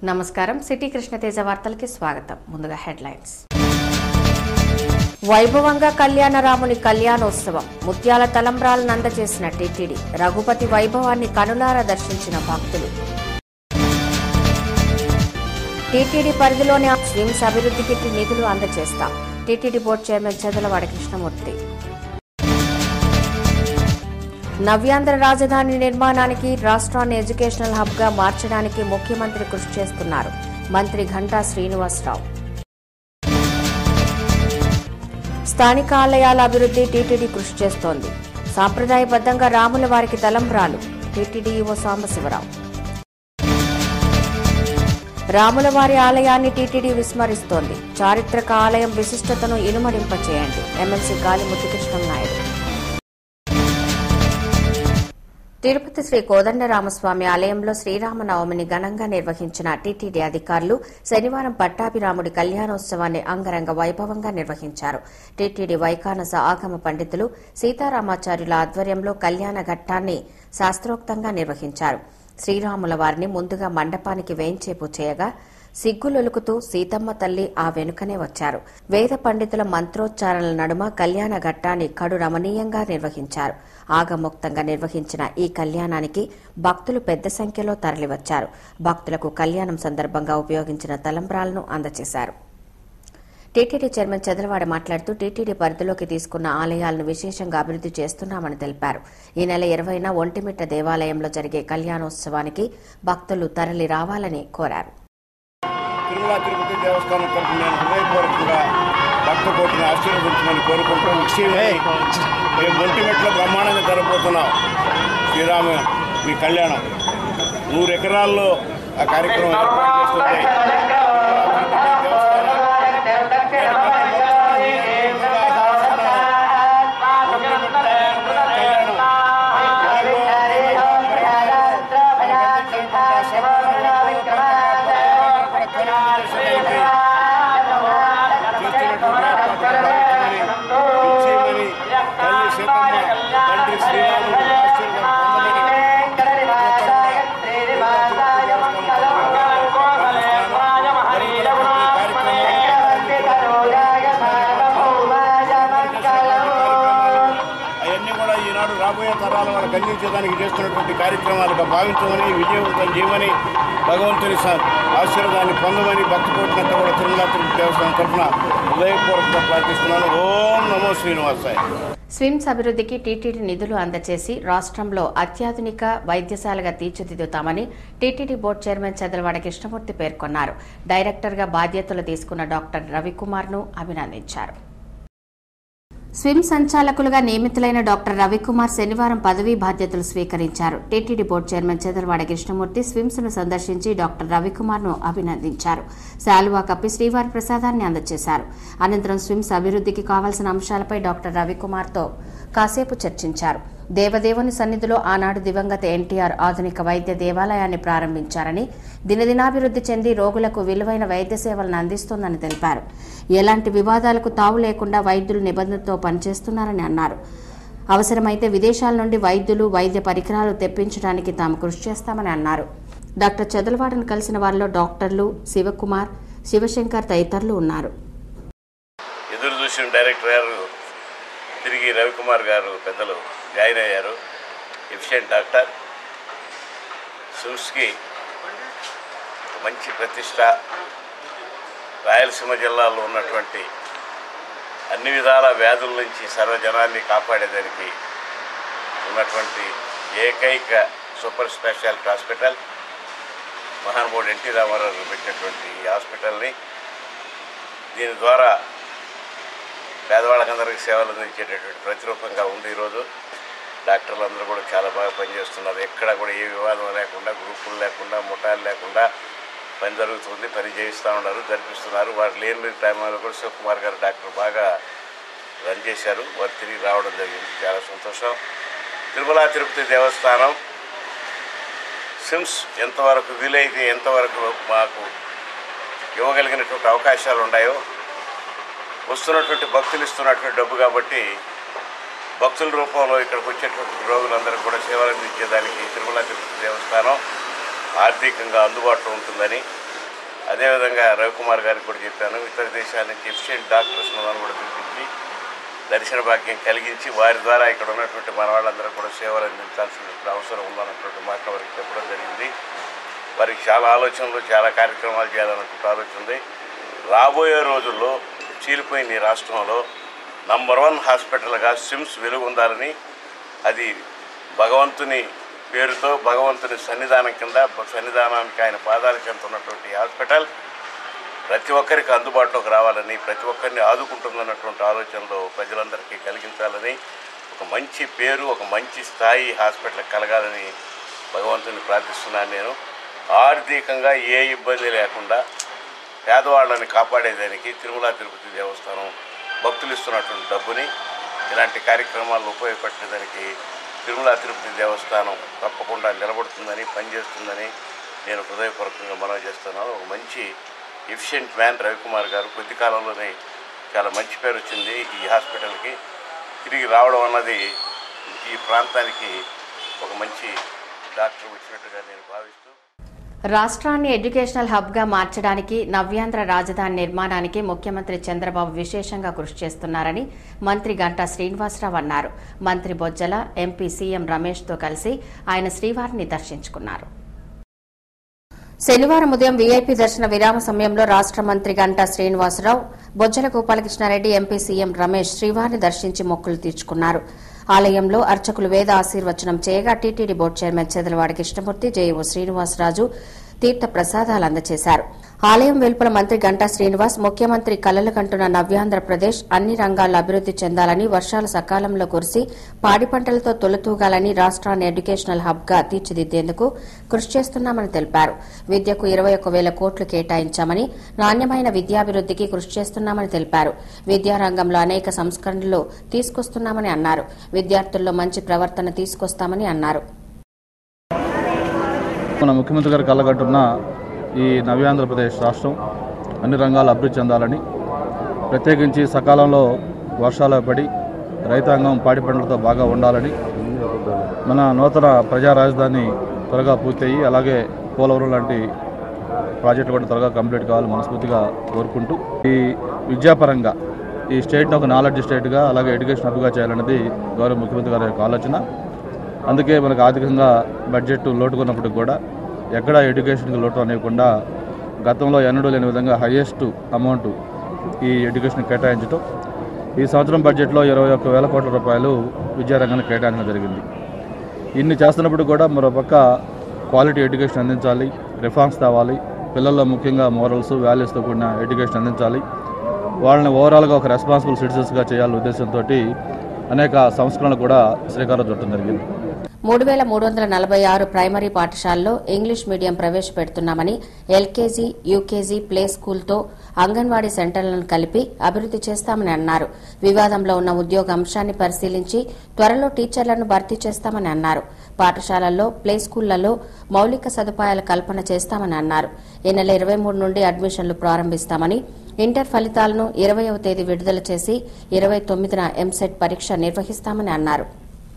నమస్కారం సిటీ కృష్ణతేజ వార్తలకి స్వాగతం ముందుగా హెడ్లైన్స్ వైభవంగా కళ్యాణరాముని కళ్యాణోత్సవం ముత్యాల తలంబ్రాలను అందజేసిన టీటీడీ రఘుపతి వైభవాన్ని కనులారా దర్శించిన భక్తులు టీటీడీ పరిధిలోని స్విమ్స్ అభివృద్ధికి నిధులు అందజేస్తాం TTD board chairman Chadalavada Krishnamurthy నవ్యాంధ్ర రాజధాని నిర్మాణానికి రాష్ట్రాన్ని ఎడ్యుకేషనల్ హబ్ గా మార్చడానికి ముఖ్యమంత్రి కృషి చేస్తున్నారు మంత్రి ఘంటా శ్రీనివాసరావు స్థానిక ఆలయాల అభివృద్ధి టీటీడీ కృషి చేస్తోంది సాంప్రదాయబద్ధంగా రాముల వారికి తలంబ్రాలు టీటీడీ ఈవో సాంబశివరావు రాముల వారి ఆలయాన్ని టీటీడీ విస్మరిస్తోంది చారిత్రక ఆలయం విశిష్టతను ఇనుమడింపచేయండి ఎమ్మెల్సీ గాలి ముద్దుకృష్ణం నాయుడు తిరుపతి శ్రీ కోదండరామస్వామి ఆలయంలో శ్రీరామనవమిని ఘనంగా నిర్వహించిన టీటీడీ అధికారులు శనివారం పట్టాభిరాముడి కళ్యాణోత్సవాన్ని అంగరంగ వైభవంగా నిర్వహించారు టీటీడీ వైకానస ఆగమ పండితులు సీతారామాచార్యుల ఆధ్వర్యంలో కళ్యాణ ఘట్టాన్ని శాస్త్రోక్తంగా నిర్వహించారు శ్రీరాముల వారిని ముందుగా మండపానికి వేంచేపు చేయగా సిగ్గులొలుకుతూ సీతమ్మ తల్లి ఆ వెనుకనే వచ్చారు వేద పండితుల మంత్రోచ్చారణల నడుమ కళ్యాణ ఘట్టాన్ని కడు రమణీయంగా నిర్వహించారు ఆగమోక్తంగా నిర్వహించిన ఈ కళ్యాణానికి భక్తులు పెద్ద సంఖ్యలో తరలివచ్చారు భక్తులకు కళ్యాణం సందర్భంగా ఉపయోగించిన తలంబ్రాలను అందజేశారు టీటీడీ చైర్మన్ చంద్రవాడ మాట్లాడుతూ టీటీడీ పరిధిలోకి తీసుకున్న ఆలయాలను విశేషంగా అభివృద్ధి చేస్తున్నామని తెలిపారు ఈ నెల ఇరవైన ఒంటిమిట్ట దేవాలయంలో జరిగే కళ్యాణోత్సవానికి భక్తులు తరలి రావాలని కోరారు తిరుమల తిరుపతి దేవస్థానం తరఫున నేను హృదయపూర్వకంగా భక్త కోటిని ఆశీర్వదించమని కోరుకుంటూ ముఖ్యమై రేపు ఒంటిమెట్లో బ్రహ్మాండంగా జరగబోతున్నాం శ్రీరామ మీ కళ్యాణం నూరు ఎకరాల్లో ఆ కార్యక్రమం ఏర్పాటు చేస్తుంది తల్లి సీతమ్మ తండ్రి శ్రీరాముడు ఆశీర్వాదం పొందమని అవన్నీ కూడా ఈనాడు రాబోయే తరాల వాళ్ళకి అందించడానికి చేస్తున్నటువంటి కార్యక్రమాలుగా భావించమని విజయవంతం చేయమని భగవంతుని స- ఆశీర్వాదాన్ని పొందమని భక్తి కోటినంతా కూడా తిరుమల తిరుపతి దేవస్థానం తరఫున హృదయపూర్వకంగా ప్రార్థిస్తున్నాను ఓం నమో శ్రీనివాసాయ స్విమ్స్ అభివృద్ధికి టీటీడీ నిధులు అందజేసి రాష్ట్రంలో అత్యాధునిక వైద్యశాలగా తీర్చిదిద్దుతామని TTD board chairman Chandravada Krishnamurthy పేర్కొన్నారు డైరెక్టర్గా బాధ్యతలు తీసుకున్న డాక్టర్ రవికుమార్ను అభినందించారు స్విమ్ సంచాలకులుగా నియమితులైన డాక్టర్ రవికుమార్ శనివారం పదవీ బాధ్యతలు స్వీకరించారు TTD board chairman Chandravada Krishnamurthy SVIMS ను సందర్శించి డాక్టర్ రవికుమార్ ను అభినందించారు శాలువా కప్పి శ్రీవారి ప్రసాదాన్ని అందజేశారు అనంతరం స్విమ్స్ అభివృద్ధికి కావాల్సిన అంశాలపై డాక్టర్ రవికుమార్తో కాసేపు చర్చించారు దేవదేవుని సన్నిధిలో ఆనాడు దివంగత ఎన్టీఆర్ ఆధునిక వైద్య దేవాలయాన్ని ప్రారంభించారని దినదినాభివృద్ధి చెంది రోగులకు విలువైన వైద్య సేవలను అందిస్తోందని తెలిపారు ఎలాంటి వివాదాలకు తావు లేకుండా వైద్యులు నిబంధనతో పనిచేస్తున్నారని అన్నారు అవసరమైతే విదేశాల నుండి వైద్యులు వైద్య పరికరాలు తెప్పించడానికి తాము కృషి చేస్తామని అన్నారు డాక్టర్ చదలవాడను కలిసిన వారిలో డాక్టర్లు శివకుమార్ శివశంకర్ తదితరులు ఉన్నారు ఎదురు చూసిన డైరెక్టర్ గారు తిరిగి రవికుమార్ గారు పెద్దలు జాయిన్ అయ్యారు ఎఫిషియెంట్ డాక్టర్ సూస్కి మంచి ప్రతిష్ట రాయలసీమ జిల్లాలో ఉన్నటువంటి అన్ని విధాల వ్యాధుల నుంచి సర్వజనాన్ని కాపాడేదానికి ఉన్నటువంటి ఏకైక సూపర్ స్పెషాలిటీ హాస్పిటల్ మహానుభావుడు ఎన్టీ రామారావు గారు పెట్టినటువంటి ఈ హాస్పిటల్ని దీని ద్వారా పేదవాళ్ళకందరికీ సేవలు అందించేటటువంటి ప్రతిరూపంగా ఉంది ఈరోజు డాక్టర్లు అందరూ కూడా చాలా బాగా పనిచేస్తున్నారు ఎక్కడ కూడా ఏ వివాదం లేకుండా గ్రూపులు లేకుండా ముఠాలు లేకుండా పని జరుగుతుంది పని చేయిస్తూ ఉన్నారు జరిపిస్తున్నారు వారు లేని టైంలో కూడా శివకుమార్ గారు డాక్టర్ బాగా రన్ చేశారు వారు తిరిగి రావడం జరిగింది చాలా సంతోషం తిరుమల తిరుపతి దేవస్థానం సిమ్స్ ఎంతవరకు వీలైతే ఎంతవరకు మాకు ఇవ్వగలిగినటువంటి అవకాశాలు ఉన్నాయో వస్తున్నటువంటి భక్తులు ఇస్తున్నటువంటి డబ్బు కాబట్టి భక్తుల రూపంలో ఇక్కడికి వచ్చేటువంటి రోగులందరూ కూడా సేవలు అందించేదానికి తిరుమల తిరుపతి దేవస్థానం ఆర్థికంగా అందుబాటులో ఉంటుందని అదేవిధంగా రవికుమార్ గారికి కూడా చెప్పాను ఇతర దేశాల నుంచి ఎఫిషియెంట్ డాక్టర్స్ ఉన్నదాన్ని కూడా పిలిపించి దర్శన భాగ్యం కలిగించి వారి ద్వారా ఇక్కడ ఉన్నటువంటి మన వాళ్ళందరూ కూడా సేవలు అందించాల్సిన అవసరం ఉందన్నటువంటి మాట వారికి చెప్పడం జరిగింది వారికి చాలా ఆలోచనలు చాలా కార్యక్రమాలు చేయాలన్నటువంటి ఆలోచన ఉంది రాబోయే రోజుల్లో చీలిపోయిన ఈ రాష్ట్రంలో నంబర్ వన్ హాస్పిటల్గా సిమ్స్ వెలుగొందాలని అది భగవంతుని పేరుతో భగవంతుని సన్నిధానం కింద సన్నిధానానికి ఆయన పాదాల కింద ఉన్నటువంటి ఈ హాస్పిటల్ ప్రతి ఒక్కరికి అందుబాటులోకి రావాలని ప్రతి ఒక్కరిని ఆదుకుంటుందన్నటువంటి ఆలోచనలో ప్రజలందరికీ కలిగించాలని ఒక మంచి పేరు ఒక మంచి స్థాయి హాస్పిటల్ కలగాలని భగవంతుని ప్రార్థిస్తున్నాను నేను ఆర్థికంగా ఏ ఇబ్బంది లేకుండా పేదవాళ్ళని కాపాడేదానికి తిరుమల తిరుపతి దేవస్థానం భక్తులు ఇస్తున్నటువంటి డబ్బుని ఇలాంటి కార్యక్రమాల్లో ఉపయోగపెట్టేదానికి తిరుమల తిరుపతి దేవస్థానం తప్పకుండా నిలబడుతుందని పనిచేస్తుందని నేను హృదయపూర్వకంగా మనవి చేస్తున్నాను ఒక మంచి ఎఫిషియెంట్ మ్యాన్ రవికుమార్ గారు కొద్ది కాలంలోనే చాలా మంచి పేరు వచ్చింది ఈ హాస్పిటల్కి తిరిగి రావడం అన్నది ఈ ప్రాంతానికి ఒక మంచి డాక్టర్ వచ్చినట్టుగా నేను భావిస్తూ రాష్ట్రాన్ని ఎడ్యుకేషనల్ హబ్గా మార్చడానికి నవ్యాంధ్ర రాజధాని నిర్మాణానికి ముఖ్యమంత్రి చంద్రబాబు విశేషంగా కృషి చేస్తున్నారని మంత్రి గంటా శ్రీనివాసరావు అన్నారు మంత్రి బొజ్జల ఎంపీ సీఎం రమేష్తో కలిసి ఆయన శ్రీవారిని దర్శించుకున్నారు శనివారం ఉదయం వీఐపీ దర్శన విరామ సమయంలో రాష్ట్ర మంత్రి గంటా శ్రీనివాసరావు బొజ్జల గోపాలకృష్ణారెడ్డి ఎంపీ సీఎం రమేష్ శ్రీవారిని దర్శించి మొక్కులు తీర్చుకున్నారు ఆలయంలో అర్చకులు వేద ఆశీర్వచనం చేయగా TTD board chairman Chedalavadi Krishnamurthy JEO Srinivasa Raju తీర్థ ప్రసాదాలు అందజేశారు ఆలయం వెలుపల మంత్రి గంటా శ్రీనివాస్ ముఖ్యమంత్రి కలలు కంటున్న నవ్యాంధ్రప్రదేశ్ అన్ని రంగాల్లో అభివృద్ది చెందాలని వర్షాలు సకాలంలో కురిసి పాడి పంటలతో తొలతూగాలని రాష్ట్రాన్ని ఎడ్యుకేషనల్ హబ్ గా తీర్చిదిద్దేందుకు కృషి చేస్తున్నామని తెలిపారు విద్యకు ఇరవై ఒక్క వేల కోట్లు కేటాయించామని నాణ్యమైన విద్యాభివృద్దికి కృషి చేస్తున్నామని తెలిపారు విద్యారంగంలో అనేక సంస్కరణలు తీసుకొస్తున్నామని అన్నారు విద్యార్థుల్లో మంచి ప్రవర్తన తీసుకొస్తామని అన్నారు మన ముఖ్యమంత్రి గారు కళ్ళగట్టున్న ఈ నవ్యాంధ్రప్రదేశ్ రాష్ట్రం అన్ని రంగాలు అభివృద్ధి చెందాలని ప్రత్యేకించి సకాలంలో వర్షాలు పడి రైతాంగం పాడి పంటలతో బాగా ఉండాలని మన నూతన ప్రజా రాజధాని త్వరగా పూర్తయి అలాగే పోలవరం లాంటి ప్రాజెక్టులు కూడా త్వరగా కంప్లీట్ కావాలి మనస్ఫూర్తిగా కోరుకుంటూ ఈ విద్యాపరంగా ఈ స్టేట్ని ఒక నాలెడ్జ్ స్టేట్గా అలాగే ఎడ్యుకేషన్ హబ్గా చేయాలన్నది గౌరవ ముఖ్యమంత్రి గారి యొక్క ఆలోచన అందుకే మనకు ఆర్థికంగా బడ్జెట్ లోటుకున్నప్పటికి కూడా ఎక్కడ ఎడ్యుకేషన్కి లోటు అనేకుండా గతంలో ఎన్నడూ లేని విధంగా హయ్యెస్ట్ అమౌంట్ ఈ ఎడ్యుకేషన్ కేటాయించడం ఈ సంవత్సరం బడ్జెట్లో ఇరవై ఒక్క వేల కోట్ల రూపాయలు విద్యారంగానికి కేటాయించడం జరిగింది ఇన్ని చేస్తున్నప్పుడు కూడా మరోపక్క క్వాలిటీ ఎడ్యుకేషన్ అందించాలి రిఫార్మ్స్ తేవాలి పిల్లల్లో ముఖ్యంగా మోరల్స్ వాల్యూస్తో కూడిన ఎడ్యుకేషన్ అందించాలి వాళ్ళని ఓవరాల్గా ఒక రెస్పాన్సిబుల్ సిటిజన్స్గా చేయాలనే ఉద్దేశంతో అనేక సంస్కరణలు కూడా శ్రీకారం చుట్టడం జరిగింది మూడు వేల మూడు వందల నలభై ఆరు ప్రైమరీ పాఠశాలలో ఇంగ్లీష్ మీడియం ప్రవేశపెడుతున్నామని ఎల్కేజీ యూకేజీ ప్లే స్కూల్తో అంగన్వాడీ సెంటర్లను కలిపి అభివృద్ది చేస్తామని అన్నారు వివాదంలో ఉన్న ఉద్యోగ అంశాన్ని పరిశీలించి త్వరలో టీచర్లను భర్తీ చేస్తామని అన్నారు పాఠశాలల్లో ప్లే స్కూళ్లలో మౌలిక సదుపాయాల కల్పన చేస్తామని అన్నారు ఈ నెల ఇరవై మూడు నుండి అడ్మిషన్లు ప్రారంభిస్తామని ఇంటర్ ఫలితాలను ఇరవయవ తేదీ విడుదల చేసి ఇరవై తొమ్మిదిన ఎంసెట్ పరీక్ష నిర్వహిస్తామని అన్నారు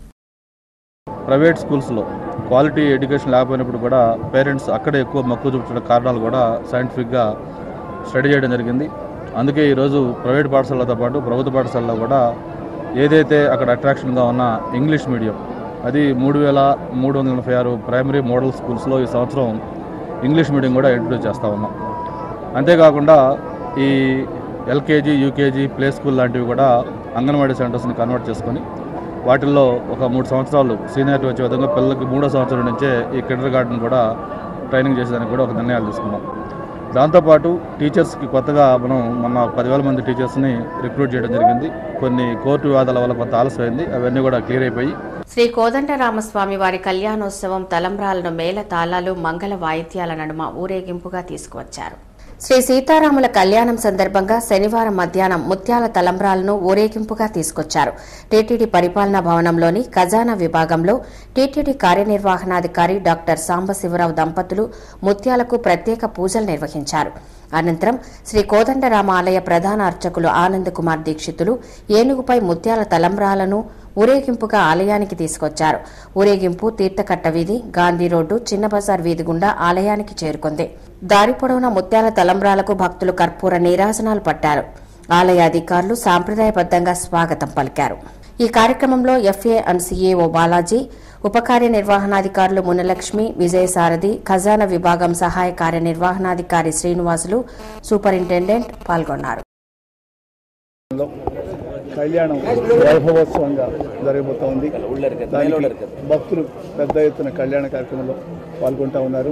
ప్రైవేట్ స్కూల్స్లో క్వాలిటీ ఎడ్యుకేషన్ లేకపోయినప్పుడు కూడా పేరెంట్స్ అక్కడే ఎక్కువ మక్కువ చూపించిన కారణాలు కూడా సైంటిఫిక్గా స్టడీ చేయడం జరిగింది అందుకే ఈరోజు ప్రైవేట్ పాఠశాలతో పాటు ప్రభుత్వ పాఠశాలలో కూడా ఏదైతే అక్కడ అట్రాక్షన్గా ఉన్న ఇంగ్లీష్ మీడియం అది మూడు వేల మూడు వందల ఎనభై ఆరు ప్రైమరీ మోడల్ స్కూల్స్లో ఈ సంవత్సరం ఇంగ్లీష్ మీడియం కూడా ఇంట్రడ్యూస్ చేస్తూ ఉన్నాం అంతేకాకుండా ఈ ఎల్కేజీ యూకేజీ ప్లే స్కూల్ లాంటివి కూడా అంగన్వాడీ సెంటర్స్ని కన్వర్ట్ చేసుకొని వాటిల్లో ఒక మూడు సంవత్సరాలు సీనియారిటీ వచ్చే విధంగా పిల్లలకి మూడో సంవత్సరం నుంచే ఈ కిండర్ గార్డెన్ కూడా ట్రైనింగ్ చేసేదానికి కూడా ఒక నిర్ణయాలు తీసుకున్నాం దాంతోపాటు టీచర్స్కి కొత్తగా మనం మన పదివేల మంది టీచర్స్ని రిక్రూట్ చేయడం జరిగింది కొన్ని కోర్టు వివాదాల వల్ల కొంత ఆలస్యమైంది అవన్నీ కూడా క్లియర్ అయిపోయి శ్రీ కోదండరామస్వామి వారి కళ్యాణోత్సవం తలంబ్రాలను మేళ తాళాలు మంగళ వాయిద్యాల నడుమ ఊరేగింపుగా తీసుకువచ్చారు శ్రీ సీతారాముల కళ్యాణం సందర్భంగా శనివారం మధ్యాహ్నం ముత్యాల తలంబ్రాలను ఊరేగింపుగా తీసుకొచ్చారు టీటీడీ పరిపాలనా భవనంలోని ఖజానా విభాగంలో టీటీడీ కార్యనిర్వహణాధికారి డాక్టర్ సాంబశివరావు దంపతులు ముత్యాలకు ప్రత్యేక పూజలు నిర్వహించారు అనంతరం శ్రీ కోదండరామ ఆలయ ప్రధాన అర్చకులు ఆనంద్ కుమార్ దీక్షితులు ఏనుగుపై ముత్యాల తలంబ్రాలను ఊరేగింపుగా ఆలయానికి తీసుకొచ్చారు ఊరేగింపు తీర్థకట్ట వీధి గాంధీ రోడ్డు చిన్న బజార్ వీధి గుండా ఆలయానికి చేరుకుంది దారి పొడవున ముత్యాల తలంబ్రాలకు భక్తులు కర్పూర నీరాజనాలు పట్టారు ఆలయ అధికారులు సాంప్రదాయబద్దంగా స్వాగతం పలికారు ఈ కార్యక్రమంలో ఎఫ్ఏ అండ్ సీఏఓ బాలాజీ ఉప కార్యనిర్వహణాధికారులు మునలక్ష్మి విజయసారథి ఖజానా విభాగం సహాయ కార్యనిర్వహణాధికారి శ్రీనివాసులు సూపరింటెండెంట్ పాల్గొన్నారు లో కళ్యాణం వైభవోత్సవంగా జరగబోతోంది దానికి భక్తులు పెద్ద ఎత్తున కళ్యాణ కార్యక్రమంలో పాల్గొంటూ ఉన్నారు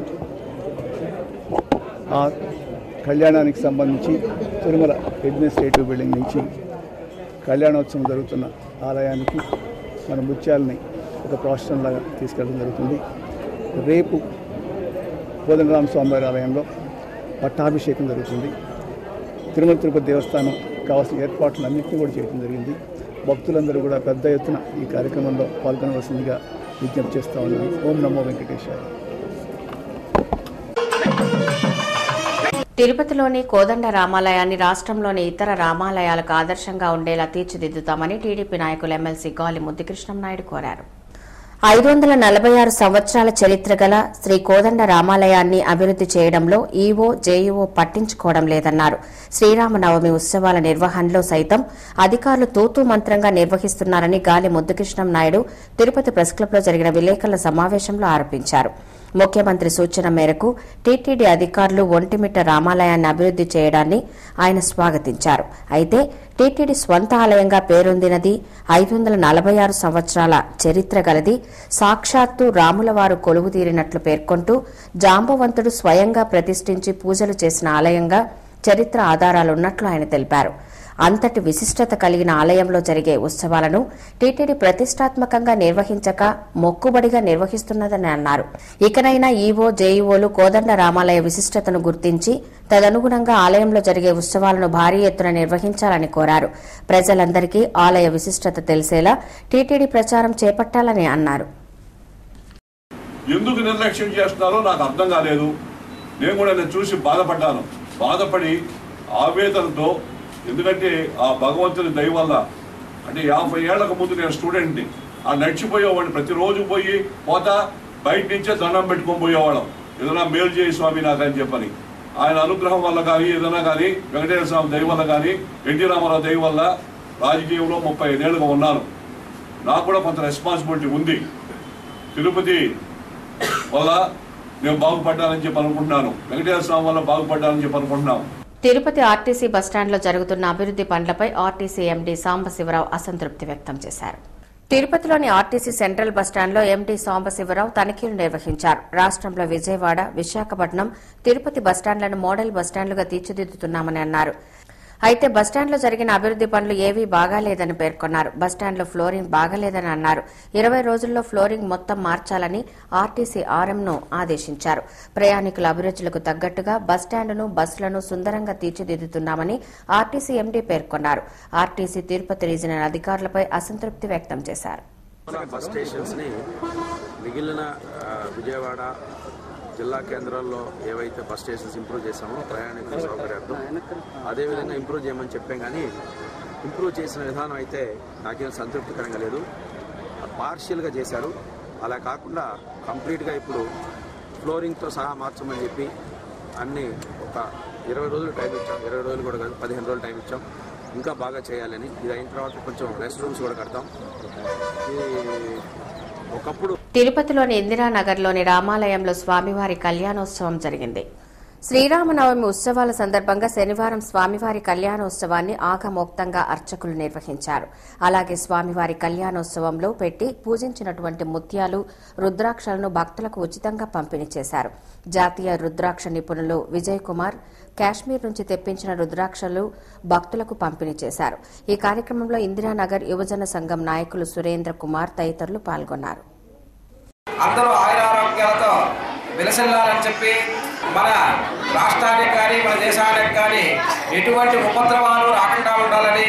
ఆ కళ్యాణానికి సంబంధించి తిరుమల అడ్మినిస్ట్రేటివ్ బిల్డింగ్ నుంచి కళ్యాణోత్సవం జరుగుతున్న ఆలయానికి మన ముత్యాలని ఒక ప్రాశ్రంలాగా తీసుకెళ్ళడం జరుగుతుంది రేపు కోదండరామ స్వామివారి ఆలయంలో పట్టాభిషేకం జరుగుతుంది తిరుమల తిరుపతి దేవస్థానం కావాల్సిన ఏర్పాట్లన్నింటినీ కూడా చేయడం జరిగింది భక్తులందరూ కూడా పెద్ద ఎత్తున ఈ కార్యక్రమంలో పాల్గొనవలసిందిగా విజ్ఞప్తి చేస్తా ఉన్నాను ఓం నమో వెంకటేశ్వర తిరుపతిలోని కోదండ రామాలయాన్ని రాష్ట్రంలోని ఇతర రామాలయాలకు ఆదర్శంగా ఉండేలా తీర్చిదిద్దుతామని టీడీపీ నాయకులు ఎమ్మెల్సీ గాలి ముద్దుకృష్ణం నాయుడు కోరారు ఐదు వందల నలభై ఆరు సంవత్సరాల చరిత్ర గల శ్రీ కోదండ రామాలయాన్ని అభివృద్ది చేయడంలో ఈవో జేఈఓ పట్టించుకోవడం లేదన్నారు శ్రీరామనవమి ఉత్సవాల నిర్వహణలో సైతం అధికారులు తూతూ మంత్రంగా నిర్వహిస్తున్నారని గాలి ముద్దుకృష్ణం నాయుడు తిరుపతి ప్రెస్ క్లబ్లో జరిగిన విలేకరుల సమావేశంలో ఆరోపించారు ముఖ్యమంత్రి సూచన మేరకు టీటీడీ అధికారులు ఒంటిమిట్ట రామాలయాన్ని అభివృద్ది చేయడాన్ని ఆయన స్వాగతించారు అయితే టీటీడీ స్వంత ఆలయంగా పేరొందినది ఐదు వందల నలభై ఆరు సంవత్సరాల చరిత్ర గలది సాక్షాత్తు రాములవారు కొలువుతీరినట్లు పేర్కొంటూ జాంబవంతుడు స్వయంగా ప్రతిష్ఠించి పూజలు చేసిన ఆలయంగా చరిత్ర ఆధారాలున్నట్లు ఆయన తెలిపారు అంతటి విశిష్టత కలిగిన ఆలయంలో జరిగే ఉత్సవాలను టీటీడీ ప్రతిష్టాత్మకంగా నిర్వహించక మొక్కుబడిగా నిర్వహిస్తున్నదని అన్నారు ఇకనైనా ఈవో జేఈఓలు కోదండ రామాలయ విశిష్టతను గుర్తించి తదనుగుణంగా ఆలయంలో జరిగే ఉత్సవాలను భారీ ఎత్తున నిర్వహించాలని కోరారు ప్రజలందరికీ ఆలయ విశిష్టత తెలిసేలా టీటీడీ ప్రచారం చేపట్టాలని అన్నారు ఎందుకు నిర్లక్ష్యం చేస్తున్నారో నాకు అర్థం కాలేదు నేను కూడా నేను చూసి బాధపడ్డాను బాధపడి ఆవేదనతో ఎందుకంటే ఆ భగవంతుని దయ వల్ల అంటే యాభై ఏళ్లకు ముందు నేను స్టూడెంట్ని ఆ నడిచిపోయేవాడిని ప్రతిరోజు పోయి పోతా బయట నుంచే దండం పెట్టుకొని పోయేవాళ్ళం ఏదైనా మేలు చేయి స్వామి నాకు అని చెప్పని ఆయన అనుగ్రహం వల్ల కానీ ఏదైనా కానీ వెంకటేశ్వర స్వామి దయ వల్ల కానీ ఎన్టీ రామారావు దయ వల్ల రాజకీయంలో ముప్పై ఐదేళ్లుగా ఉన్నాను నాకు కూడా కొంత రెస్పాన్సిబిలిటీ ఉంది తిరుపతి వల్ల నేను బాగుపడ్డానని చెప్పి అనుకుంటున్నాను వెంకటేశ్వర స్వామి వల్ల బాగుపడ్డానని చెప్పి అనుకుంటున్నాం తిరుపతి ఆర్టీసీ బస్టాండ్లో జరుగుతున్న అభివృద్ది పనులపై ఆర్టీసీ ఎండీ సాంబశివరావు అసంతృప్తి వ్యక్తం చేశారు తిరుపతిలోని ఆర్టీసీ సెంట్రల్ బస్టాండ్లో ఎండీ సాంబశివరావు తనిఖీలు నిర్వహించారు రాష్ట్రంలో విజయవాడ విశాఖపట్నం తిరుపతి బస్టాండ్లను మోడల్ బస్టాండ్లుగా తీర్చిదిద్దుతున్నామని అన్నారు అయితే బస్టాండ్లో జరిగిన అభివృద్ది పనులు ఏవీ బాగాలేదని పేర్కొన్నారు బస్టాండ్లో ఫ్లోరింగ్ బాగాలేదని అన్నారు ఇరవై రోజుల్లో ఫ్లోరింగ్ మొత్తం మార్చాలని ఆర్టీసీ ఆర్ఎంను ఆదేశించారు ప్రయాణికుల అభిరుచులకు తగ్గట్టుగా బస్టాండును బస్సులను సుందరంగా తీర్చిదిద్దుతున్నామని ఆర్టీసీ ఎండీ పేర్కొన్నారు ఆర్టీసీ తిరుపతి రీజనల్ అధికారులపై అసంతృప్తి వ్యక్తం చేశారు బస్ స్టేషన్స్ని మిగిలిన ఆ, విజయవాడ జిల్లా కేంద్రాల్లో ఏవైతే బస్ స్టేషన్స్ ఇంప్రూవ్ చేశామో ప్రయాణికుల సౌకర్యార్థం అదేవిధంగా ఇంప్రూవ్ చేయమని చెప్పాం కానీ ఇంప్రూవ్ చేసిన విధానం అయితే నాకేం సంతృప్తికరంగా లేదు పార్షియల్గా చేశారు అలా కాకుండా కంప్లీట్గా ఇప్పుడు ఫ్లోరింగ్తో సహా మార్చమని చెప్పి అన్ని ఒక ఇరవై రోజులు టైం ఇచ్చాం ఇరవై రోజులు కూడా కాదు పదిహేను రోజులు టైం ఇచ్చాం ఇంకా బాగా చేయాలని ఇది అయిన తర్వాత కొంచెం రెస్ట్ రూమ్స్ కూడా కడతాం ఇది ఒకప్పుడు తిరుపతిలోని ఇందిరానగర్లోని రామాలయంలో స్వామివారి కళ్యాణోత్సవం జరిగింది శ్రీరామనవమి ఉత్సవాల సందర్భంగా శనివారం స్వామివారి కళ్యాణోత్సవాన్ని ఆగమోక్తంగా అర్చకులు నిర్వహించారు అలాగే స్వామివారి కళ్యాణోత్సవంలో పెట్టి పూజించినటువంటి ముత్యాలు రుద్రాక్షలను భక్తులకు ఉచితంగా పంపిణీ చేశారు జాతీయ రుద్రాక్ష నిపుణులు విజయ్ కుమార్ కాశ్మీర్ నుంచి తెప్పించిన రుద్రాక్షలు భక్తులకు పంపిణీ చేశారు ఈ కార్యక్రమంలో ఇందిరానగర్ యువజన సంఘం నాయకులు సురేంద్ర కుమార్ తదితరులు పాల్గొన్నారు అందరూ ఆయురారోగ్యాలతో విలసిల్లాలని చెప్పి మన రాష్ట్రానికి కానీ మన దేశానికి కానీ ఎటువంటి ఉపద్రవాలు రాకుండా ఉండాలని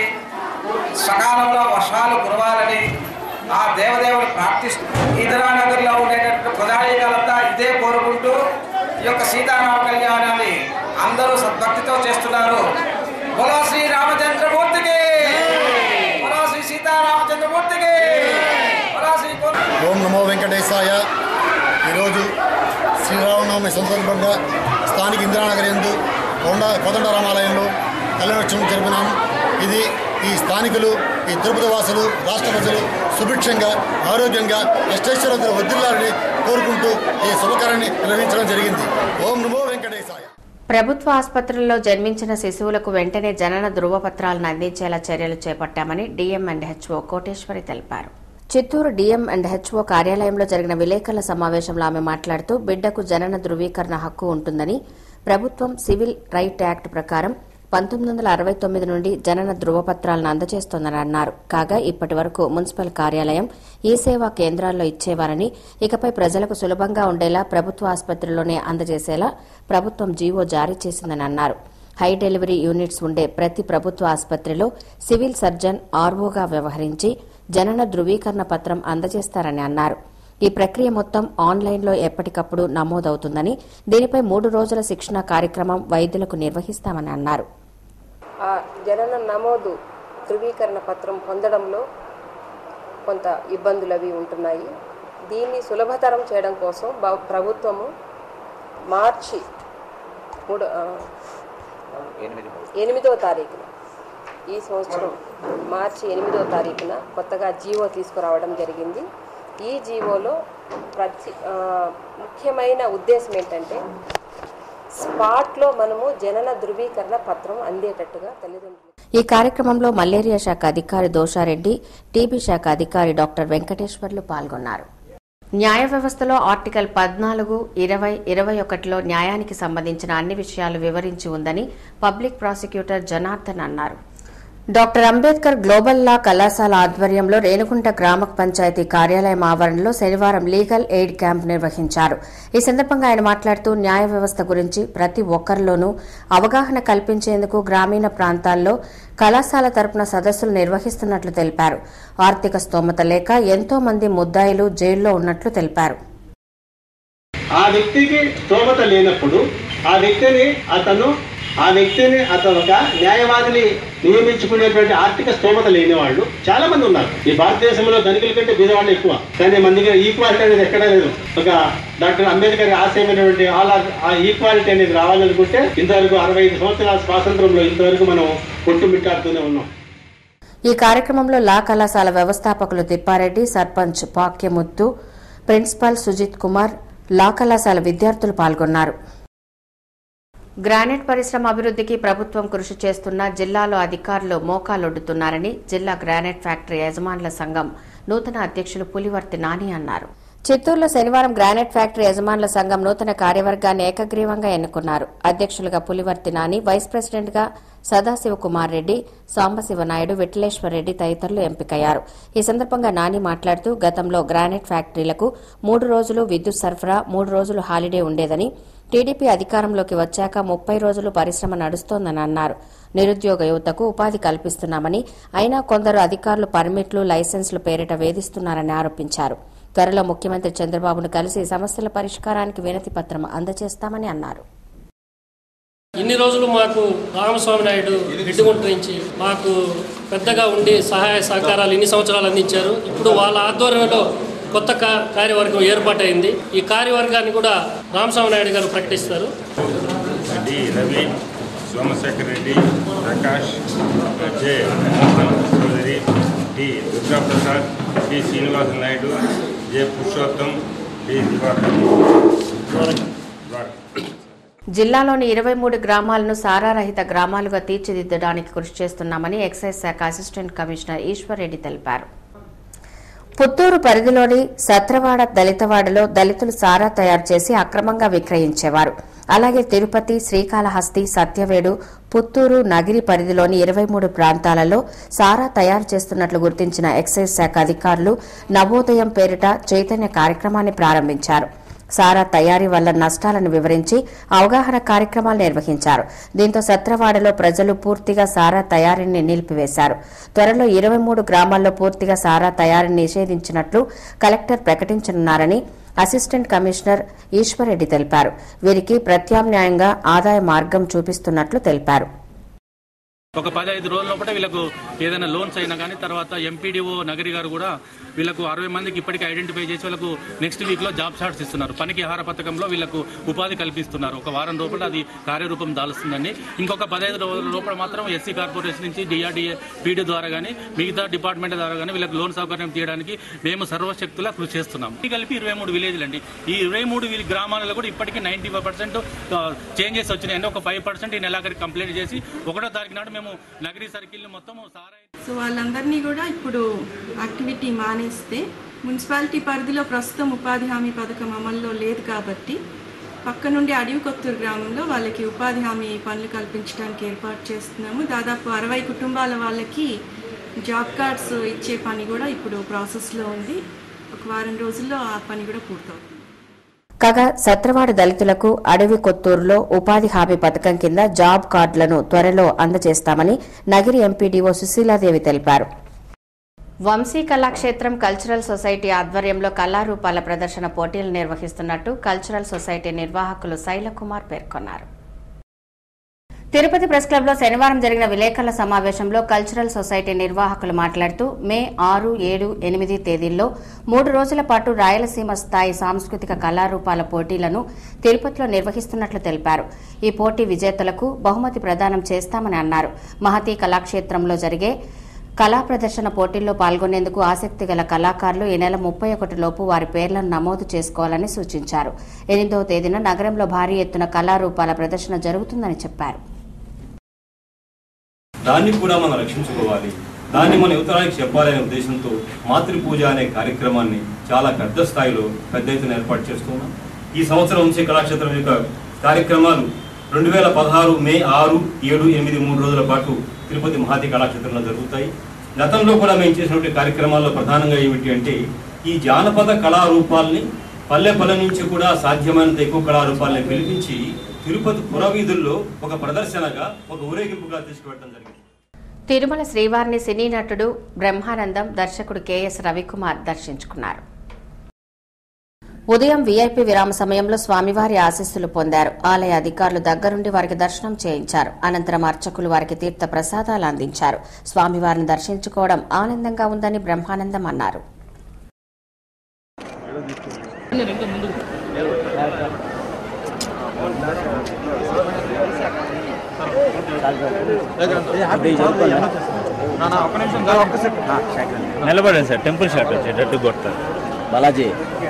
సకాలంలో వర్షాలు కురవాలని ఆ దేవదేవుని ప్రార్థిస్తూ ఇందిరానగర్లో ఉండేటటువంటి ప్రజానీకాలంతా ఇదే కోరుకుంటూ ఈ యొక్క సీతారామ కళ్యాణాన్ని అందరూ సద్భక్తితో చేస్తున్నారు బోలో శ్రీ రామచంద్రమూర్తికి బోలో శ్రీ సీతారామచంద్రమూర్తికి ఓం నమో వెంకటేశాయ ఈరోజు శ్రీరామనవమి సందర్భంగా స్థానిక ఇందిరానగర్ ఎందు కొండ కోదండ రామాలయంలో కళ్యాణోత్సవం జరిపినాము ఇది ఈ స్థానికులు ఈ తిరుపతి వాసులు రాష్ట్ర ప్రజలు సుభిక్షంగా ఆరోగ్యంగా అష్టైశ్వరంతో వద్దిల్లాలని కోరుకుంటూ ఈ శుభకార్యాన్ని నిర్వహించడం జరిగింది ఓం నమో వెంకటేశాయ ప్రభుత్వ ఆసుపత్రుల్లో జన్మించిన శిశువులకు వెంటనే జనన ధృవపత్రాలను అందించేలా చర్యలు చేపట్టామని డీఎం అండ్ హెచ్ఓ కోటేశ్వరి తెలిపారు చిత్తూరు డీఎం అండ్ హెచ్ఓ కార్యాలయంలో జరిగిన విలేకరుల సమావేశంలో ఆమె మాట్లాడుతూ బిడ్డకు జనన ధృవీకరణ హక్కు ఉంటుందని ప్రభుత్వం సివిల్ రైట్ యాక్ట్ ప్రకారం పంతొమ్మిది వందల అరవై తొమ్మిది నుండి జనన ధృవపత్రాలను అందజేస్తోందని అన్నారు కాగా ఇప్పటి వరకు మున్సిపల్ కార్యాలయం ఈ సేవా కేంద్రాల్లో ఇచ్చేవారని ఇకపై ప్రజలకు సులభంగా ఉండేలా ప్రభుత్వ ఆసుపత్రిలోనే అందజేసేలా ప్రభుత్వం జీవో జారీ చేసిందని అన్నారు హై డెలివరీ యూనిట్స్ ఉండే ప్రతి ప్రభుత్వ ఆసుపత్రిలో సివిల్ సర్జన్ ఆర్వోగా వ్యవహరించి జనన ధృవీకరణ పత్రం అందజేస్తారని అన్నారు ఈ ప్రక్రియ మొత్తం ఆన్లైన్లో ఎప్పటికప్పుడు నమోదవుతుందని దీనిపై మూడు రోజుల శిక్షణ కార్యక్రమం వైద్యులకు నిర్వహిస్తామని అన్నారు ఆ జనన నమోదు ధృవీకరణ పత్రం పొందడంలో కొంత ఇబ్బందులు అవి ఉంటున్నాయి దీన్ని సులభతరం చేయడం కోసం బ- ప్రభుత్వము మార్చి మూడు ఆ, ఎనిమిదవ తారీఖున ఈ సంవత్సరం మార్చి ఎనిమిదవ తారీఖున కొత్తగా జీవో తీసుకురావడం జరిగింది ఈ జీవోలో ప్రతి ఆ, ముఖ్యమైన ఉద్దేశం ఏంటంటే స్పాట్లో మనము జనన ధృవీకరణ పత్రం అందేటట్టుగా తల్లిదండ్రులు ఈ కార్యక్రమంలో మలేరియా శాఖ అధికారి దోషారెడ్డి టీబీ శాఖ అధికారి డాక్టర్ వెంకటేశ్వర్లు పాల్గొన్నారు న్యాయ వ్యవస్థలో ఆర్టికల్ పద్నాలుగు ఇరవై ఇరవై ఒకటిలో న్యాయానికి సంబంధించిన అన్ని విషయాలు వివరించి ఉందని పబ్లిక్ ప్రాసిక్యూటర్ జనార్దన్ అన్నారు డాక్టర్ అంబేద్కర్ గ్లోబల్ లా కళాశాల ఆధ్వర్యంలో రేణుగుంట గ్రామ పంచాయతీ కార్యాలయం ఆవరణలో శనివారం లీగల్ ఎయిడ్ క్యాంప్ నిర్వహించారు ఈ సందర్భంగా ఆయన మాట్లాడుతూ న్యాయ వ్యవస్థ గురించి ప్రతి ఒక్కరిలోనూ అవగాహన కల్పించేందుకు గ్రామీణ ప్రాంతాల్లో కళాశాల తరపున సదస్సులు నిర్వహిస్తున్నట్లు తెలిపారు ఆర్థిక స్తోమత లేక ఎంతో మంది ముద్దాయిలు జైల్లో ఉన్నట్లు తెలిపారు ఆ వ్యక్తికి స్తోమత లేనప్పుడు ఆ వ్యక్తిని అతను ఆ వ్యక్తిని అతను ఒక న్యాయవాదిని నియమించుకునేటువంటి ఆర్థిక స్తోమత లేని వాళ్ళు చాలా మంది ఉన్నారు ఈ భారతదేశంలో ధనికుల కంటే బీదవాళ్ళు ఎక్కువ కానీ మన దగ్గర ఈక్వాలిటీ అనేది ఎక్కడా లేదు ఒక డాక్టర్ అంబేద్కర్ ఆశయమైనటువంటి ఆల్ ఆర్- ఆ ఈక్వాలిటీ అనేది రావాలనుకుంటే ఇంతవరకు అరవై ఐదు సంవత్సరాల స్వాతంత్రంలో ఇంతవరకు మనం కొట్టుమిట్టాడుతూనే ఉన్నాం ఈ కార్యక్రమంలో లా కళాశాల వ్యవస్థాపకులు తిప్పారెడ్డి సర్పంచ్ పాక్యముత్తు ప్రిన్సిపాల్ సుజిత్ కుమార్ లా కళాశాల విద్యార్థులు పాల్గొన్నారు గ్రానైట్ పరిశ్రమ అభివృద్ధికి ప్రభుత్వం కృషి చేస్తున్న జిల్లాలో అధికారులు మోకాలొడ్డుతున్నారని జిల్లా గ్రానైట్ ఫ్యాక్టరీ యజమానుల సంఘం నూతన అధ్యక్షులు పులివర్తి నాని అన్నారు చిత్తూరులో శనివారం గ్రానైట్ ఫ్యాక్టరీ యజమానుల సంఘం నూతన కార్యవర్గాన్ని ఏకగ్రీవంగా ఎన్నుకున్నారు అధ్యక్షులుగా పులివర్తి నాని వైస్ ప్రెసిడెంట్ గా సదాశివ కుమార్ రెడ్డి సాంబశివ నాయుడు విఠలేశ్వర్ రెడ్డి తదితరులు ఎంపికయ్యారు ఈ సందర్భంగా నాని మాట్లాడుతూ గతంలో గ్రానైట్ ఫ్యాక్టరీలకు మూడు రోజులు విద్యుత్ సరఫరా మూడు రోజులు హాలిడే ఉండేదని టీడీపీ అధికారంలోకి వచ్చాక ముప్పై రోజులు పరిశ్రమ నడుస్తోందని అన్నారు నిరుద్యోగ యువతకు ఉపాధి కల్పిస్తున్నామని అయినా కొందరు అధికారులు పర్మిట్లు లైసెన్సులు పేరిట వేధిస్తున్నారని ఆరోపించారు త్వరలో ముఖ్యమంత్రి చంద్రబాబును కలిసి సమస్యల పరిష్కారానికి వినతి పత్రం అందజేస్తామని అన్నారు ఇన్ని రోజులు మాకు రామస్వామి నాయుడు రెడ్డిగుంట నుంచి మాకు పెద్దగా ఉండి సహాయ సహకారాలు ఇన్ని సంవత్సరాలు అందించారు ఇప్పుడు వాళ్ళ ఆధ్వర్యంలో కొత్త కా- కార్యవర్గం ఏర్పాటైంది ఈ కార్యవర్గాన్ని కూడా రామస్వామి నాయుడు గారు ప్రకటిస్తారు D Ravi Somasekhar Reddy Prakash J Mohan Chowdary D Durga Prasad D Srinivasa Naidu J Purushottam D Diwakar Dwaraka జిల్లాలోని ఇరవై మూడు గ్రామాలను సారారహిత గ్రామాలుగా తీర్చిదిద్దడానికి కృషి చేస్తున్నామని ఎక్సైజ్ శాఖ అసిస్టెంట్ కమిషనర్ ఈశ్వర్ రెడ్డి తెలిపారు పుత్తూరు పరిధిలోని సత్రవాడ దళితవాడలో దళితులు సారా తయారు చేసి అక్రమంగా విక్రయించేవారు అలాగే తిరుపతి శ్రీకాళహస్తి సత్యవేడు పుత్తూరు నగిరి పరిధిలోని ఇరవై మూడు ప్రాంతాలలో సారా తయారు చేస్తున్నట్లు గుర్తించిన ఎక్సైజ్ శాఖ అధికారులు నవోదయం పేరిట చైతన్య కార్యక్రమాన్ని ప్రారంభించారు సారా తయారీ వల్ల నష్టాలను వివరించి అవగాహన కార్యక్రమాలు నిర్వహించారు దీంతో సత్రవాడలో ప్రజలు పూర్తిగా సారా తయారీని నిలిపివేశారు త్వరలో ఇరవై మూడు గ్రామాల్లో పూర్తిగా సారా తయారీని నిషేధించినట్లు కలెక్టర్ ప్రకటించనున్నారని అసిస్టెంట్ కమిషనర్ ఈశ్వర్రెడ్డి తెలిపారు వీరికి ప్రత్యామ్నాయంగా ఆదాయ మార్గం చూపిస్తున్నట్లు తెలిపారు ఒక పదహైదు రోజుల లోపల వీళ్ళకు ఏదైనా లోన్స్ అయినా కానీ తర్వాత ఎంపీడీఓ నగరి గారు కూడా వీళ్ళకు అరవై మందికి ఇప్పటికే ఐడెంటిఫై చేసి వాళ్ళకు నెక్స్ట్ వీక్ లో జాబ్ షాట్స్ ఇస్తున్నారు పనికి ఆహార పథకంలో వీళ్ళకు ఉపాధి కల్పిస్తున్నారు ఒక వారం లోపల అది కార్యరూపం దాలుస్తుందండి ఇంకొక పదహైదు రోజుల లోపల మాత్రం ఎస్సీ కార్పొరేషన్ నుంచి డిఆర్డీఏ పీడీ ద్వారా కానీ మిగతా డిపార్ట్మెంట్ ద్వారా కానీ వీళ్ళకి లోన్ సౌకర్యం తీయడానికి మేము సర్వశక్తులా కృషి చేస్తున్నాం ఇది కలిపి ఇరవై మూడు విలేజ్లు అండి ఈ ఇరవై మూడు గ్రామాలలో కూడా ఇప్పటికీ నైన్టీ ఫైవ్ పర్సెంట్ చేంజెస్ వచ్చినాయి అంటే ఒక ఫైవ్ పర్సెంట్ ఈ నెలాఖరికి కంప్లైంట్ చేసి ఒకటో తారీఖు నాడు మేము నగరీ సర్కిల్ మొత్తం సారా సో వాళ్ళందరినీ కూడా ఇప్పుడు యాక్టివిటీ మానేస్తే మున్సిపాలిటీ పరిధిలో ప్రస్తుతం ఉపాధి హామీ పథకం అమల్లో లేదు కాబట్టి పక్క నుండి అడవి కొత్తూరు గ్రామంలో వాళ్ళకి ఉపాధి హామీ పనులు కల్పించడానికి ఏర్పాటు చేస్తున్నాము దాదాపు అరవై కుటుంబాల వాళ్ళకి జాబ్ కార్డ్స్ ఇచ్చే పని కూడా ఇప్పుడు ప్రాసెస్లో ఉంది ఒక వారం రోజుల్లో ఆ పని కూడా పూర్తవుతుంది కాగా సత్రవాడ దళితులకు అడవి కొత్తూరులో ఉపాధి హామీ పథకం కింద జాబ్ కార్డులను త్వరలో అందజేస్తామని నగిరి ఎంపీడీఓ సుశీలాదేవి తెలిపారు వంశీ కళాక్షేత్రం కల్చరల్ సొసైటీ ఆధ్వర్యంలో కళారూపాల ప్రదర్శన పోటీలు నిర్వహిస్తున్నట్టు కల్చరల్ సొసైటీ నిర్వాహకులు శైలకుమార్ పేర్కొన్నారు తిరుపతి ప్రెస్ క్లబ్లో శనివారం జరిగిన విలేకరుల సమావేశంలో కల్చరల్ సొసైటీ నిర్వాహకులు మాట్లాడుతూ మే ఆరు ఏడు ఎనిమిది తేదీల్లో మూడు రోజుల పాటు రాయలసీమ స్థాయి సాంస్కృతిక కళారూపాల పోటీలను తిరుపతిలో నిర్వహిస్తున్నట్లు తెలిపారు ఈ పోటీ విజేతలకు బహుమతి ప్రదానం చేస్తామని అన్నారు మహతీ కళాక్షేత్రంలో జరిగే కళా ప్రదర్శన పోటీల్లో పాల్గొనేందుకు ఆసక్తి గల కళాకారులు ఈ నెల ముప్పై ఒకటి లోపు వారి పేర్లను నమోదు చేసుకోవాలని సూచించారు ఎనిమిదవ తేదీన నగరంలో భారీ ఎత్తున కళారూపాల ప్రదర్శన జరుగుతుందని చెప్పారు దాన్ని కూడా మనం రక్షించుకోవాలి దాన్ని మన యువతరానికి చెప్పాలనే ఉద్దేశంతో మాతృ పూజ అనే కార్యక్రమాన్ని చాలా పెద్ద స్థాయిలో పెద్ద ఎత్తున ఏర్పాటు చేస్తున్నాం ఈ సంవత్సరం వంశీ కళాక్షేత్రం యొక్క కార్యక్రమాలు రెండు వేల పదహారు మే ఆరు ఏడు ఎనిమిది మూడు రోజుల పాటు తిరుపతి మహాతి కళాక్షేత్రంలో జరుగుతాయి గతంలో కూడా మేము చేసినటువంటి కార్యక్రమాల్లో ప్రధానంగా ఏమిటి అంటే ఈ జానపద కళారూపాల్ని పల్లె పల్లె నుంచి కూడా సాధ్యమైనంత ఎక్కువ కళారూపాలని పిలిపించి తిరుపతి పురవీధుల్లో ఒక ప్రదర్శనగా ఒక ఊరేగింపుగా తీసుకువెళ్ళడం జరిగింది తిరుమల శ్రీవారిని సినీ నటుడు బ్రహ్మానందం దర్శకుడు కెఎస్ రవికుమార్ దర్శించుకున్నారు ఉదయం వీఐపీ విరామ సమయంలో స్వామివారి ఆశీస్సులు పొందారు ఆలయ అధికారులు దగ్గరుండి వారికి దర్శనం చేయించారు అనంతరం అర్చకులు వారికి తీర్థ ప్రసాదాలు అందించారు స్వామివారిని దర్శించుకోవడం ఆనందంగా ఉందని బ్రహ్మానందం అన్నారు నిలబడండి సార్ టెంపుల్ షాట్ వచ్చేటట్టు కొడతారు బాలాజీ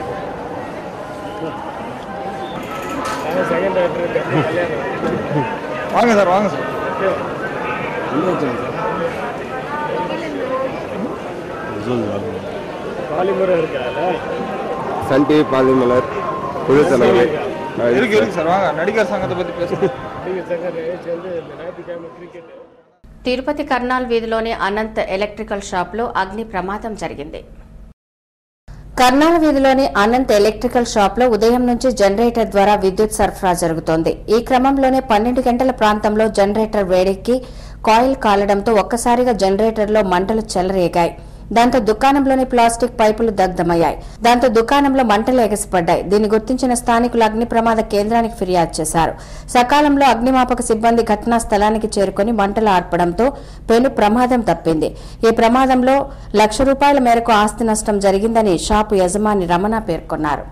வாங்க சார் வாங்க சார் பாலிமரம் இருக்கால சன் டிவி பாலிமலர் குழு தலைவர் இருக்கு இருக்கு சார் வாங்க நடிகர் சங்கத்தை பத்தி பேசுங்க நீங்க சங்கர் சேர்ந்து இந்த ஞாயிற்றுக்கிழமை கிரிக்கெட் తిరుపతి కర్నాల్ వీధిలోని అనంత్ ఎలక్ట్రికల్ షాప్లో అగ్ని ప్రమాదం జరిగింది కర్నాల్ వీధిలోని అనంత్ ఎలక్ట్రికల్ షాప్ లో ఉదయం నుంచి జనరేటర్ ద్వారా విద్యుత్ సరఫరా జరుగుతోంది ఈ క్రమంలోనే పన్నెండు గంటల ప్రాంతంలో జనరేటర్ వేడెక్కి కాయిల్ కాలడంతో ఒక్కసారిగా జనరేటర్లో మంటలు చెలరేగాయి దాంతో దుకాణంలోని ప్లాస్టిక్ పైపులు దగ్ధమయ్యాయి దాంతో దుకాణంలో మంటలు ఎగసిపడ్డాయి దీన్ని గుర్తించిన స్థానికులు అగ్ని ప్రమాద కేంద్రానికి ఫిర్యాదు చేశారు సకాలంలో అగ్నిమాపక సిబ్బంది ఘటనా స్థలానికి చేరుకుని మంటలు ఆర్పడంతో పెను ప్రమాదం తప్పింది ఈ ప్రమాదంలో లక్ష రూపాయల మేరకు ఆస్తి నష్టం జరిగిందని షాపు యజమాని రమణ పేర్కొన్నారు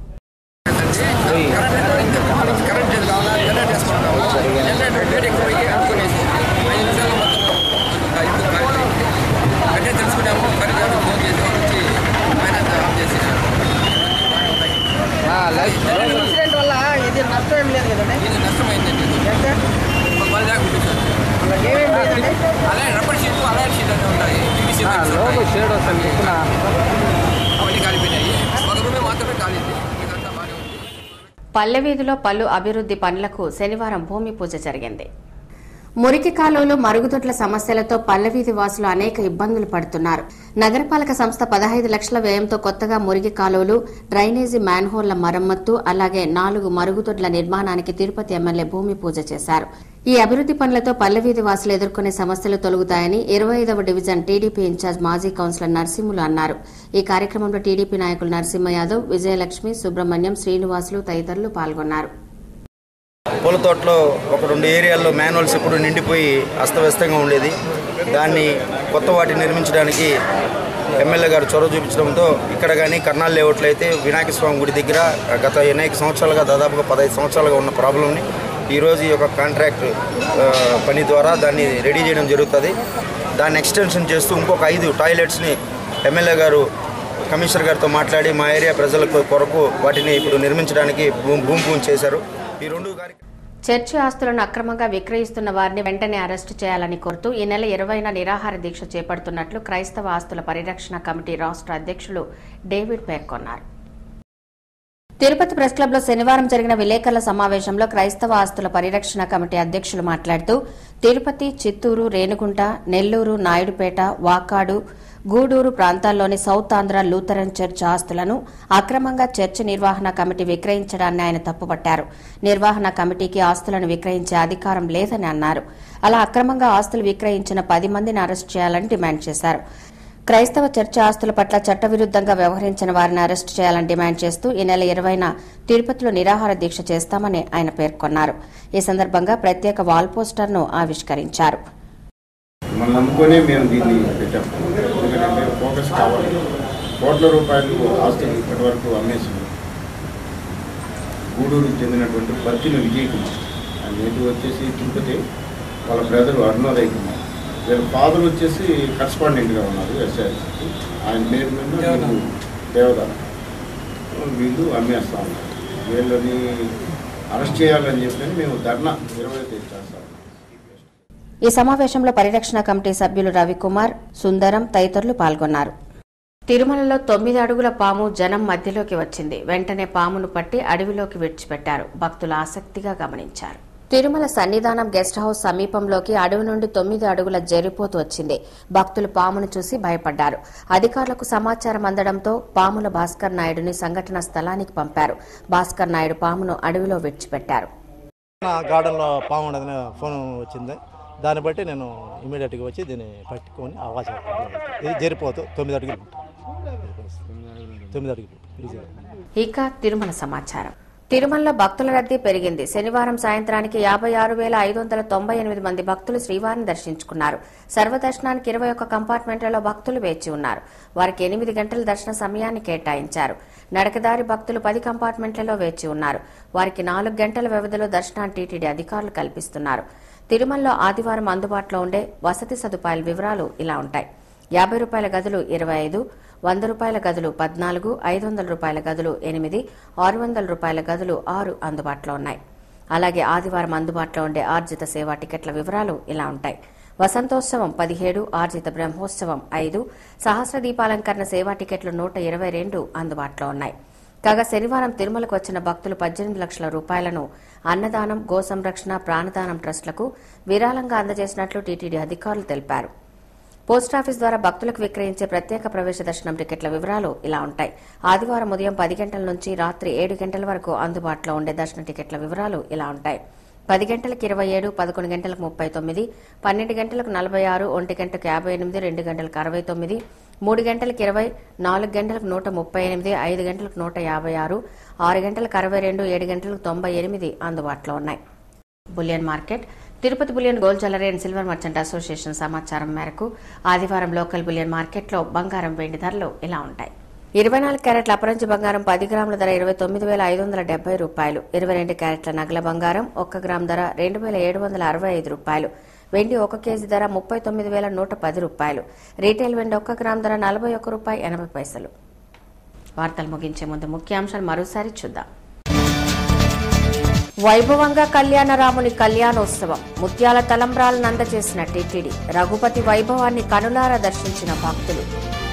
ఇన్సిడెంట్ వల్ల ఇది నష్టం ఏం లేదు కదండి ఇది నష్టమైందండి అలాగే రబ్బర్ షీట్ అలాగే షీట్ అంటే ఉంటాయి PVC pipes లోగో ఉంటాయి. షేడ్ వస్తుంది ఇక్కడ అవన్నీ కాలిపోయినాయి ఒక రూపాయి మాత్రమే కాలింది మిగతా బాగానే ఉంది పల్లె వీధిలో పలు అభివృద్ది పనులకు శనివారం భూమి పూజ జరిగింది మురికి కాలువలు మరుగుదొడ్ల సమస్యలతో పల్లెవీధి వాసులు అనేక ఇబ్బందులు పడుతున్నారు నగరపాలక సంస్థ పదహైదు లక్షల వ్యయంతో కొత్తగా మురికి కాలువలు డ్రైనేజీ మ్యాన్హోళ్ల మరమ్మత్తు అలాగే నాలుగు మరుగుదొడ్ల నిర్మాణానికి తిరుపతి ఎమ్మెల్యే భూమి పూజ చేశారు ఈ అభివృద్ది పనులతో పల్లెవీధి వాసులు ఎదుర్కొనే సమస్యలు తొలగుతాయని ఇరవై ఐదవ డివిజన్ టీడీపీ ఇన్ఛార్జ్ మాజీ కౌన్సిలర్ నరసింహులు అన్నారు ఈ కార్యక్రమంలో టీడీపీ నాయకులు నరసింహ యాదవ్ విజయలక్ష్మి సుబ్రహ్మణ్యం శ్రీనివాసులు తదితరులు పాల్గొన్నారు పూల తోటలో ఒక రెండు ఏరియాల్లో మాన్యువల్స్ ఎప్పుడు నిండిపోయి అస్తవ్యస్తంగా ఉండేది దాన్ని కొత్త వాటిని నిర్మించడానికి ఎమ్మెల్యే గారు చొరవ చూపించడంతో ఇక్కడ కానీ కర్నాల్ లేఅవుట్లో అయితే వినాయక స్వామి గుడి దగ్గర గత అనేక సంవత్సరాలుగా దాదాపుగా పదహైదు సంవత్సరాలుగా ఉన్న ప్రాబ్లంని ఈరోజు ఈ యొక్క కాంట్రాక్ట్ ఆ, పని ద్వారా దాన్ని రెడీ చేయడం జరుగుతుంది దాన్ని ఎక్స్టెన్షన్ చేస్తూ ఇంకొక ఐదు టాయిలెట్స్ని ఎమ్మెల్యే గారు కమిషనర్ గారితో మాట్లాడి మా ఏరియా ప్రజలకు కొరకు వాటిని ఇప్పుడు నిర్మించడానికి భూమి భూమి పూజ చేశారు ఈ రెండు కార్యక్రమాలు చర్చి ఆస్తులను అక్రమంగా విక్రయిస్తున్న వారిని వెంటనే అరెస్టు చేయాలని కోరుతూ ఈ నెల ఇరవైన నిరాహార దీక్ష చేపడుతున్నట్లు క్రైస్తవ ఆస్తుల పరిరక్షణ కమిటీ రాష్ట్ర అధ్యక్షులు డేవిడ్ పేర్కొన్నారు తిరుపతి ప్రెస్ క్లబ్ లో శనివారం జరిగిన విలేకరుల సమావేశంలో క్రైస్తవ ఆస్తుల పరిరక్షణ కమిటీ అధ్యక్షులు మాట్లాడుతూ తిరుపతి చిత్తూరు రేణుగుంట నెల్లూరు నాయుడుపేట వాకాడు గూడూరు ప్రాంతాల్లోని సౌత్ ఆంధ్ర లూథరన్ చర్చ్ ఆస్తులను అక్రమంగా చర్చ్ నిర్వహణ కమిటీ విక్రయించడాన్ని ఆయన తప్పుపట్టారు నిర్వహణ కమిటీకి ఆస్తులను విక్రయించే అధికారం లేదని అన్నారు అలా అక్రమంగా ఆస్తులు విక్రయించిన పది మందిని అరెస్ట్ చేయాలని డిమాండ్ చేశారు క్రైస్తవ చర్చ ఆస్తుల పట్ల చట్టవిరుద్దంగా వ్యవహరించిన వారిని అరెస్టు చేయాలని డిమాండ్ చేస్తూ ఈ నెల ఇరవైన తిరుపతిలో నిరాహార దీక్ష చేస్తామని ఆయన పేర్కొన్నారు ఈ సందర్భంగా ప్రత్యేక వాల్ పోస్టర్ను ఆవిష్కరించారు మనం నమ్ముకొని మేము దీన్ని పెట్టాం ఎందుకంటే మేము ఫోకస్ కావాలి కోట్ల రూపాయలు ఆస్తులు ఇప్పటి వరకు అమ్మేసింది గూడూరుకు చెందినటువంటి పత్తిన విజయ్ కుమార్ ఆయన నేటివ్ వచ్చేసి తిరుపతి వాళ్ళ బ్రదర్ అరుణోదయ్ కుమార్ వీళ్ళ ఫాదర్ వచ్చేసి కరస్పాండెంట్గా ఉన్నారు ఎస్ఐఎస్కి ఆయన పేరు మీద వీళ్ళు దేవదాన వీళ్ళు అమ్మేస్తా ఉన్నారు వీళ్ళని అరెస్ట్ చేయాలని చెప్పి మేము ధర్నా ఇరవై తేదీ చేస్తాం ఈ సమావేశంలో పరిరక్షణ కమిటీ సభ్యులు రవికుమార్ సుందరం తదితరులు పాల్గొన్నారు తిరుమలలో తొమ్మిది అడుగుల పాము జనం మధ్యలోకి వచ్చింది వెంటనే పామును పట్టి అడవిలోకి విడిచిపెట్టారు భక్తులు ఆసక్తిగా గమనించారు తిరుమల సన్నిధానం గెస్ట్ హౌస్ సమీపంలోకి అడవి నుండి తొమ్మిది అడుగుల జరిపోతు వచ్చింది భక్తులు పామును చూసి భయపడ్డారు అధికారులకు సమాచారం అందడంతో పాముల భాస్కర్ నాయుడుని సంఘటన స్థలానికి పంపారు భాస్కర్ నాయుడు పామును అడవిలో విడిచిపెట్టారు నా గార్డెన్లో పాము ఉన్నదని ఫోన్ వచ్చింది దాన్ని బట్టి నేను ఇమీడియట్గా వచ్చి దీన్ని పట్టుకొని ఆవాస ఇది జరిపోతూ తొమ్మిది అడుగులు తొమ్మిది అడుగులు ఈజీగా ఇక తిరుమల సమాచారం తిరుమలలో భక్తుల రద్దీ పెరిగింది శనివారం సాయంత్రానికి యాభై ఆరు వేల ఐదు వందల తొంభై ఎనిమిది మంది భక్తులు శ్రీవారిని దర్శించుకున్నారు సర్వదర్శనానికి ఇరవై ఒక్క కంపార్ట్మెంట్లలో భక్తులు వేచి ఉన్నారు వారికి ఎనిమిది గంటల దర్శన సమయాన్ని కేటాయించారు నడకదారి భక్తులు పది కంపార్ట్మెంట్లలో వేచి ఉన్నారు వారికి నాలుగు గంటల వ్యవధిలో దర్శనాన్ని టీటీడీ అధికారులు కల్పిస్తున్నారు తిరుమలలో ఆదివారం అందుబాటులో ఉండే వసతి సదుపాయాల వివరాలు ఇలా ఉంటాయి యాభై రూపాయల గదులు ఇరవై ఐదు వంద రూపాయల గదులు పద్నాలుగు ఐదు వందల రూపాయల గదులు ఎనిమిది ఆరు వందల రూపాయల గదులు ఆరు అందుబాటులో ఉన్నాయి అలాగే ఆదివారం అందుబాటులో ఉండే ఆర్జిత సేవా టికెట్ల వివరాలు ఇలా ఉంటాయి వసంతోత్సవం పదిహేడు ఆర్జిత బ్రహ్మోత్సవం ఐదు సహస్ర దీపాలంకరణ సేవా టికెట్లు నూట ఇరవై రెండు అందుబాటులో ఉన్నాయి కాగా శనివారం తిరుమలకు వచ్చిన భక్తులు పద్దెనిమిది లక్షల రూపాయలను అన్నదానం గో సంరక్షణ ప్రాణదానం ట్రస్టులకు విరాళంగా అందజేసినట్లు టీటీడీ అధికారులు తెలిపారు పోస్టాఫీస్ ద్వారా భక్తులకు విక్రయించే ప్రత్యేక ప్రవేశ దర్శనం టికెట్ల వివరాలు ఇలా ఉంటాయి ఆదివారం ఉదయం పది గంటల నుంచి రాత్రి ఏడు గంటల వరకు అందుబాటులో ఉండే దర్శన టికెట్ల వివరాలు ఇలా ఉంటాయి పది గంటలకు ఇరవై ఏడు పదకొండు గంటలకు ముప్పై తొమ్మిది పన్నెండు గంటలకు నలభై ఆరు ఒంటి గంటకు యాభై ఎనిమిది రెండు గంటలకు అరవై తొమ్మిది మూడు గంటలకు ఇరవై నాలుగు గంటలకు నూట ముప్పై ఎనిమిది ఐదు గంటలకు నూట యాభై ఆరు ఆరు గంటలకు అరవై రెండు ఏడు గంటలకు తొంభై ఎనిమిది అందుబాటులో ఉన్నాయి bullion market Tirupati bullion gold jewellery and silver merchant association సమాచారం మేరకు ఆదివారం లోకల్ బులియన్ మార్కెట్లో బంగారం వెండి ధరలు ఇలా ఉంటాయి ఇరవై నాలుగు క్యారెట్ల అపరంజి బంగారం పది గ్రాముల ధర ఇరవై తొమ్మిది వేల ఐదు వందల డెబ్బై రూపాయలు ఇరవై రెండు క్యారెట్ల నగల బంగారం ఒక్క గ్రామ్ ధర రెండు వేల ఏడు వందల అరవై ఐదు రూపాయలు వెండి ఒక కేజీ ధర ముప్పై తొమ్మిది వేల నూట పది రూపాయలు రీటైల్ వెండి ఒక్క గ్రామ్ ధర నలభై ఒక్క రూపాయి ఎనభై పైసలు వార్తలు ముగించే ముందు ముఖ్యాంశాలు మరోసారి చూద్దాం వైభవంగా కళ్యాణరాముని కళ్యాణోత్సవం ముత్యాల తలంబ్రాలను అందజేసిన టీటీడీ రఘుపతి వైభవాన్ని కనులారా దర్శించిన భక్తులు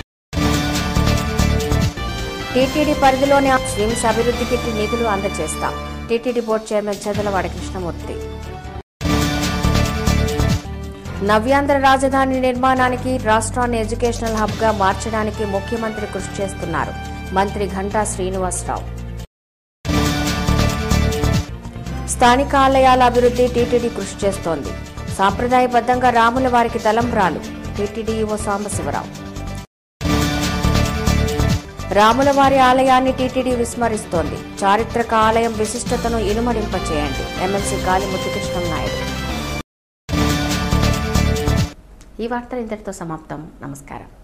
టీటీడీ పరిధిలోని స్విమ్స్ అభివృద్ధికి నిధులు అందజేస్తాం TTD board chairman Chadalavada Krishnamurthy నవ్యాంధ్ర రాజధాని నిర్మాణానికి రాష్ట్రాన్ని ఎడ్యుకేషనల్ హబ్ గా మార్చడానికి ముఖ్యమంత్రి కృషి చేస్తున్నారు మంత్రి ఘంటా శ్రీనివాసరావు స్థానిక ఆలయాల అభివృద్ధి టీటీడీ కృషి చేస్తోంది సాంప్రదాయబద్ధంగా రాముల వారికి తలంబ్రాలు టీటీడీ ఈవో సాంబశివరావు రాములవారి ఆలయాన్ని టీటీడీ విస్మరిస్తోంది చారిత్రక ఆలయం విశిష్టతను ఇనుమడింపచేయండి ఎమ్మెల్సీ గాలి ముద్దుకృష్ణం నాయుడు ఈ వార్తలు ఇంతటితో సమాప్తం నమస్కారం